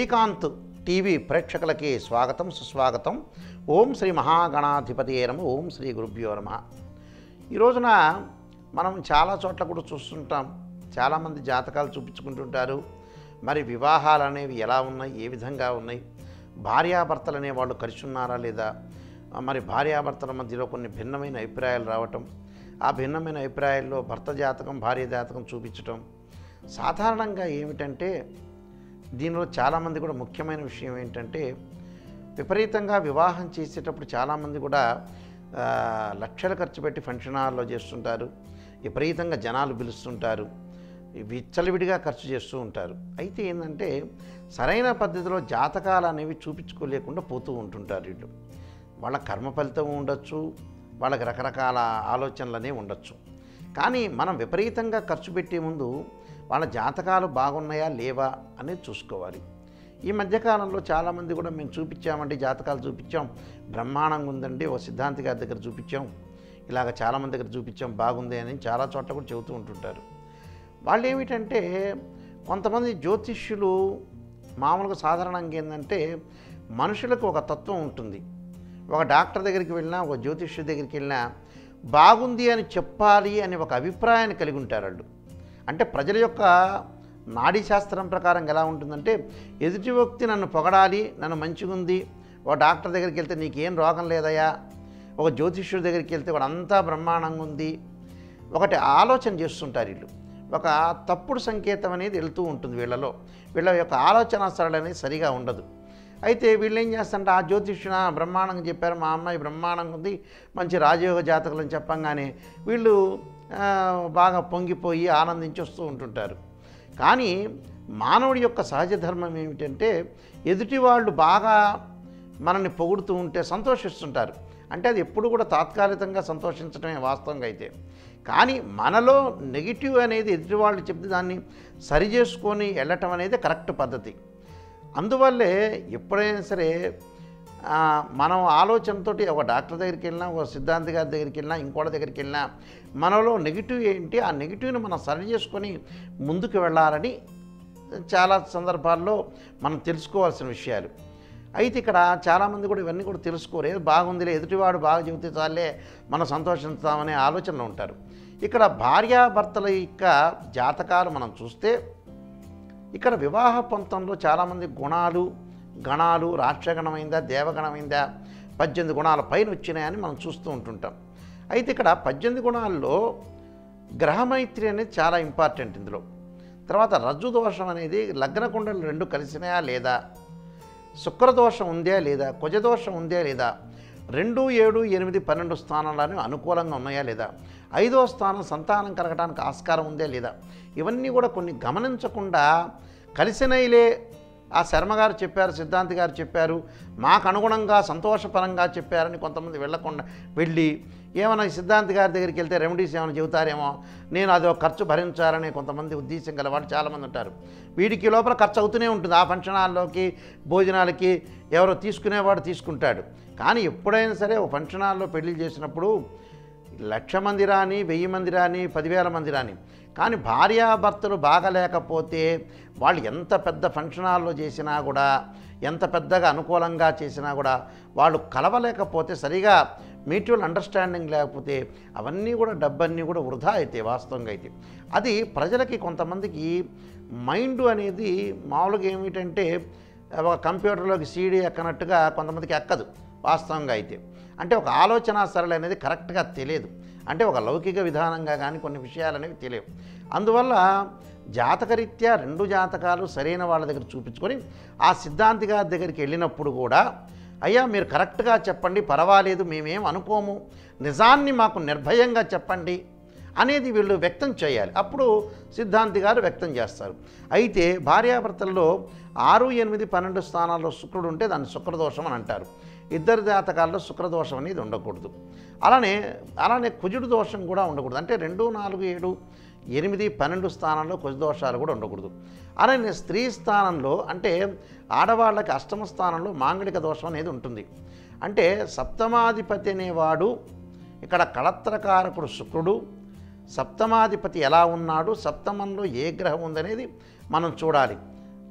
Srikanth TV ప్రేక్షకులకి స్వాగతం సుస్వాగతం ఓం శ్రీ మహాగణాధిపతి నమ ఓం శ్రీ గురుభ్యో నమ ఈ రోజున మనం చాలా చోట్ల కూడా చూస్తుంటాం చాలామంది జాతకాలు చూపించుకుంటుంటారు మరి వివాహాలు అనేవి ఎలా ఉన్నాయి ఏ విధంగా ఉన్నాయి భార్యాభర్తలు అనేవాళ్ళు కలిసి ఉన్నారా లేదా ఆ, మరి భార్యాభర్తల మధ్యలో కొన్ని భిన్నమైన అభిప్రాయాలు రావటం ఆ భిన్నమైన అభిప్రాయాల్లో భర్త జాతకం భార్య జాతకం చూపించటం సాధారణంగా ఏమిటంటే దీనిలో చాలామంది కూడా ముఖ్యమైన విషయం ఏంటంటే విపరీతంగా వివాహం చేసేటప్పుడు చాలామంది కూడా ఆ, లక్షలు ఖర్చు పెట్టి ఫంక్షన్ హాల్లో చేస్తుంటారు విపరీతంగా జనాలు పిలుస్తుంటారు విచ్చలవిడిగా ఖర్చు చేస్తూ ఉంటారు అయితే ఏంటంటే సరైన పద్ధతిలో జాతకాలు అనేవి చూపించుకోలేకుండా పోతూ ఉంటుంటారు వీళ్ళు వాళ్ళ కర్మ ఫలితం ఉండొచ్చు వాళ్ళకి రకరకాల ఆలోచనలు అనేవి ఉండొచ్చు కానీ మనం విపరీతంగా ఖర్చు పెట్టే ముందు వాళ్ళ జాతకాలు బాగున్నాయా లేవా అనేది చూసుకోవాలి ఈ మధ్యకాలంలో చాలామంది కూడా మేము చూపించామండి జాతకాలు చూపించాం బ్రహ్మాండంగా ఉందండి ఓ సిద్ధాంతి గారి దగ్గర చూపించాం ఇలాగ చాలామంది దగ్గర చూపించాం బాగుంది అని చాలా చోట్ల కూడా చెబుతూ ఉంటుంటారు వాళ్ళు ఏమిటంటే కొంతమంది జ్యోతిష్యులు మామూలుగా సాధారణంగా ఏంటంటే మనుషులకు ఒక తత్వం ఉంటుంది ఒక డాక్టర్ దగ్గరికి వెళ్ళినా ఒక జ్యోతిష్యుడి దగ్గరికి వెళ్ళినా బాగుంది అని చెప్పాలి అని ఒక అభిప్రాయాన్ని కలిగి ఉంటారు వాళ్ళు అంటే ప్రజల యొక్క నాడీ శాస్త్రం ప్రకారం ఎలా ఉంటుందంటే ఎదుటి వ్యక్తి నన్ను పొగడాలి నన్ను మంచిగా ఉంది ఒక డాక్టర్ దగ్గరికి వెళ్తే నీకేం రోగం లేదయా ఒక జ్యోతిష్యుడి దగ్గరికి వెళ్తే వాడు అంతా బ్రహ్మాండంగా ఉంది ఒకటి ఆలోచన చేస్తుంటారు వీళ్ళు ఒక తప్పుడు సంకేతం అనేది వెళ్తూ ఉంటుంది వీళ్ళలో వీళ్ళ యొక్క ఆలోచన సరళి అనేది సరిగా ఉండదు అయితే వీళ్ళు ఏం చేస్తారంటే ఆ జ్యోతిష్యున బ్రహ్మాండంగా చెప్పారు మా అమ్మాయి బ్రహ్మాండంగా ఉంది మంచి రాజయోగ జాతకులని చెప్పంగానే వీళ్ళు ఆ, బాగా పొంగిపోయి ఆనందించి వస్తూ ఉంటుంటారు కానీ మానవుడి యొక్క సహజ ధర్మం ఏమిటంటే ఎదుటి వాళ్ళు బాగా మనల్ని పొగుడుతూ ఉంటే సంతోషిస్తుంటారు అంటే అది ఎప్పుడు కూడా తాత్కాలికంగా సంతోషించడమే వాస్తవంగా అయితే కానీ మనలో నెగిటివ్ అనేది ఎదుటి వాళ్ళు చెప్తే దాన్ని సరి చేసుకొని వెళ్ళటం అనేది కరెక్ట్ పద్ధతి అందువల్లే ఎప్పుడైనా సరే ఆ, మనం ఆలోచనతోటి ఒక డాక్టర్ దగ్గరికి వెళ్ళినా ఒక సిద్ధాంతి గారి దగ్గరికి వెళ్ళినా ఇంకోటి దగ్గరికి వెళ్ళినా మనలో నెగిటివ్ ఏంటి ఆ నెగిటివ్ని మనం సరి చేసుకొని ముందుకు వెళ్ళాలని చాలా సందర్భాల్లో మనం తెలుసుకోవాల్సిన విషయాలు అయితే ఇక్కడ చాలామంది కూడా ఇవన్నీ కూడా తెలుసుకోరు ఏదో బాగుందిలే ఎదుటివాడు బాగా చెబితే చాలే మనం సంతోషిస్తామనే ఆలోచనలో ఉంటారు ఇక్కడ భార్యాభర్తల యొక్క జాతకాలు మనం చూస్తే ఇక్కడ వివాహ పంతంలో చాలామంది గుణాలు గణాలు రాక్షగణమైందా దేవగణమైందా పద్దెనిమిది గుణాల పైన వచ్చినాయని మనం చూస్తూ ఉంటుంటాం అయితే ఇక్కడ పద్దెనిమిది గుణాల్లో గ్రహమైత్రి అనేది చాలా ఇంపార్టెంట్ ఇందులో తర్వాత రజ్జు దోషం అనేది లగ్న కుండలు రెండు కలిసినాయా లేదా శుక్రదోషం ఉందా లేదా కుజదోషం ఉందా లేదా రెండు ఏడు ఎనిమిది పన్నెండు స్థానాలను అనుకూలంగా ఉన్నాయా లేదా ఐదో స్థానం సంతానం కలగడానికి ఆస్కారం ఉందా లేదా ఇవన్నీ కూడా కొన్ని గమనించకుండా కలిసినైలే ఆ శర్మ గారు చెప్పారు సిద్ధాంతి గారు చెప్పారు మాకు అనుగుణంగా సంతోషపరంగా చెప్పారని కొంతమంది వెళ్ళకుండా వెళ్ళి ఏమైనా ఈ సిద్ధాంతి గారి దగ్గరికి వెళ్తే రెమెడీస్ ఏమైనా చెబుతారేమో నేను అదో ఖర్చు భరించాలని కొంతమంది ఉద్దేశం గల వాళ్ళు చాలామంది ఉంటారు వీడికి ఈ లోపల ఖర్చు అవుతూనే ఉంటుంది ఆ ఫంక్షన్ హాల్లోకి భోజనాలకి ఎవరో తీసుకునేవాడు తీసుకుంటాడు కానీ ఎప్పుడైనా సరే ఒక ఫంక్షన్ హాల్లో పెళ్లి చేసినప్పుడు లక్ష మంది రాని వెయ్యి మంది రాని పదివేల మంది రాని కానీ భార్యాభర్తలు బాగలేకపోతే వాళ్ళు ఎంత పెద్ద ఫంక్షన్ హాల్లో చేసినా కూడా ఎంత పెద్దగా అనుకూలంగా చేసినా కూడా వాళ్ళు కలవలేకపోతే సరిగా మ్యూచువల్ అండర్స్టాండింగ్ లేకపోతే అవన్నీ కూడా డబ్బన్నీ కూడా వృధా అయితే వాస్తవంగా అయితే అది ప్రజలకి కొంతమందికి మైండ్ అనేది మామూలుగా ఏమిటంటే ఒక కంప్యూటర్లోకి సీడీ ఎక్కనట్టుగా కొంతమందికి ఎక్కదు వాస్తవంగా అయితే అంటే ఒక ఆలోచన సరళి అనేది కరెక్ట్గా తెలియదు అంటే ఒక లౌకిక విధానంగా కానీ కొన్ని విషయాలు అనేవి తెలియవు అందువల్ల జాతకరీత్యా రెండు జాతకాలు సరైన వాళ్ళ దగ్గర చూపించుకొని ఆ సిద్ధాంతి గారి దగ్గరికి వెళ్ళినప్పుడు కూడా అయ్యా మీరు కరెక్ట్గా చెప్పండి పర్వాలేదు మేమేం అనుకోము నిజాన్ని మాకు నిర్భయంగా చెప్పండి అనేది వీళ్ళు వ్యక్తం చేయాలి అప్పుడు సిద్ధాంతి గారు వ్యక్తం చేస్తారు అయితే భార్యాభర్తల్లో ఆరు ఎనిమిది పన్నెండు స్థానాల్లో శుక్రుడు ఉంటే దాన్ని శుక్రదోషం అని అంటారు ఇద్దరు జాతకాల్లో శుక్రదోషం అనేది ఉండకూడదు అలానే అలానే కుజుడు దోషం కూడా ఉండకూడదు అంటే రెండు నాలుగు ఏడు ఎనిమిది పన్నెండు స్థానంలో కుజ దోషాలు కూడా ఉండకూడదు అలానే స్త్రీ స్థానంలో అంటే ఆడవాళ్ళకి అష్టమ స్థానంలో మాంగళిక దోషం అనేది ఉంటుంది అంటే సప్తమాధిపతి అనేవాడు ఇక్కడ కళత్రకారకుడు శుక్రుడు సప్తమాధిపతి ఎలా ఉన్నాడు సప్తమంలో ఏ గ్రహం ఉందనేది మనం చూడాలి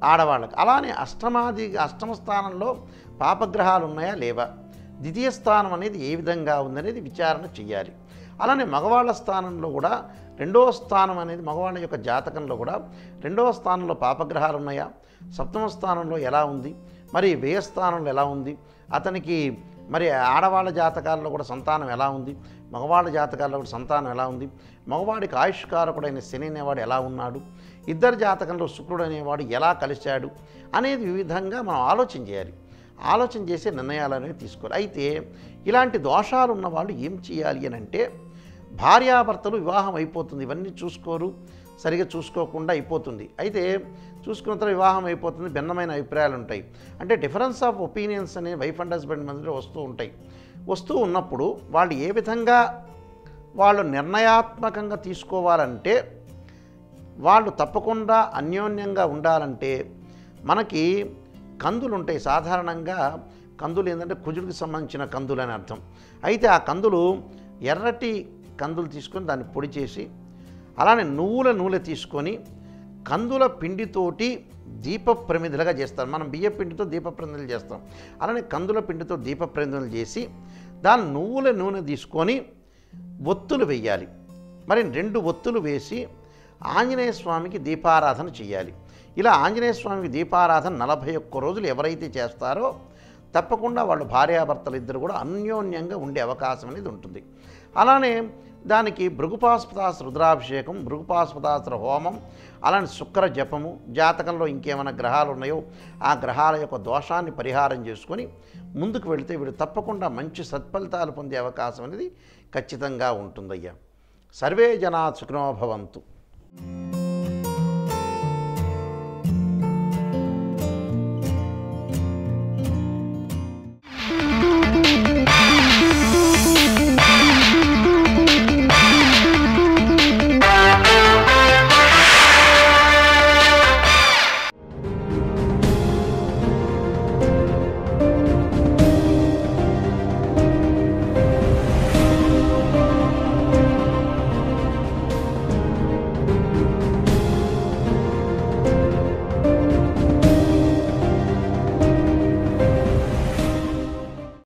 ఆడవాళ్ళకి అలానే అష్టమాది అష్టమ స్థానంలో పాపగ్రహాలు ఉన్నాయా లేవా ద్వితీయ స్థానం అనేది ఏ విధంగా ఉందనేది విచారణ చేయాలి అలానే మగవాళ్ళ స్థానంలో కూడా రెండవ స్థానం అనేది మగవాళ్ళ యొక్క జాతకంలో కూడా రెండవ స్థానంలో పాపగ్రహాలు ఉన్నాయా సప్తమ స్థానంలో ఎలా ఉంది మరి వ్యయ స్థానంలో ఎలా ఉంది అతనికి మరి ఆడవాళ్ళ జాతకాల్లో కూడా సంతానం ఎలా ఉంది మగవాళ్ళ జాతకాల్లో కూడా సంతానం ఎలా ఉంది మగవాడికి ఆయుష్కారకుడైన శని అనేవాడు ఎలా ఉన్నాడు ఇద్దరు జాతకంలో శుక్రుడు అనేవాడు ఎలా కలిశాడు అనేది వివిధంగా మనం ఆలోచన చేయాలి ఆలోచన చేసే నిర్ణయాలు అనేవి తీసుకోవాలి అయితే ఇలాంటి దోషాలు ఉన్న వాళ్ళు ఏం చేయాలి అని అంటే భార్యాభర్తలు వివాహం అయిపోతుంది ఇవన్నీ చూసుకోరు సరిగా చూసుకోకుండా అయిపోతుంది అయితే చూసుకున్న తర్వాత వివాహం అయిపోతుంది భిన్నమైన అభిప్రాయాలు ఉంటాయి అంటే డిఫరెన్స్ ఆఫ్ ఒపీనియన్స్ అనే వైఫ్ అండ్ హస్బెండ్ మధ్యలో వస్తూ ఉంటాయి వస్తూ ఉన్నప్పుడు వాళ్ళు ఏ విధంగా వాళ్ళు నిర్ణయాత్మకంగా తీసుకోవాలంటే వాళ్ళు తప్పకుండా అన్యోన్యంగా ఉండాలంటే మనకి కందులు ఉంటాయి సాధారణంగా కందులు ఏంటంటే కుజుడికి సంబంధించిన కందులు అని అర్థం అయితే ఆ కందులు ఎర్రటి కందులు తీసుకొని దాన్ని పొడి చేసి అలానే నువ్వుల నూనె తీసుకొని కందుల పిండితోటి దీప ప్రమిదలుగా చేస్తాం మనం బియ్య పిండితో దీప ప్రమిదలు చేస్తాం అలానే కందుల పిండితో దీప ప్రమిదలు చేసి దాని నువ్వుల నూనె తీసుకొని ఒత్తులు వేయాలి మరి రెండు ఒత్తులు వేసి ఆంజనేయ స్వామికి దీపారాధన చేయాలి ఇలా ఆంజనేయ స్వామికి దీపారాధన నలభై ఒక్క రోజులు ఎవరైతే చేస్తారో తప్పకుండా వాళ్ళు భార్యాభర్తలు ఇద్దరు కూడా అన్యోన్యంగా ఉండే అవకాశం అనేది ఉంటుంది అలానే దానికి భృగుపాస్పదాస రుద్రాభిషేకం భృగుపాస్పదాస హోమం అలానే శుక్ర జపము జాతకంలో ఇంకేమైనా గ్రహాలు ఉన్నాయో ఆ గ్రహాల యొక్క దోషాన్ని పరిహారం చేసుకొని ముందుకు వెళితే వీడు తప్పకుండా మంచి సత్ఫలితాలు పొందే అవకాశం అనేది ఖచ్చితంగా ఉంటుందయ్యా సర్వే జనా సుఖినో భవంతు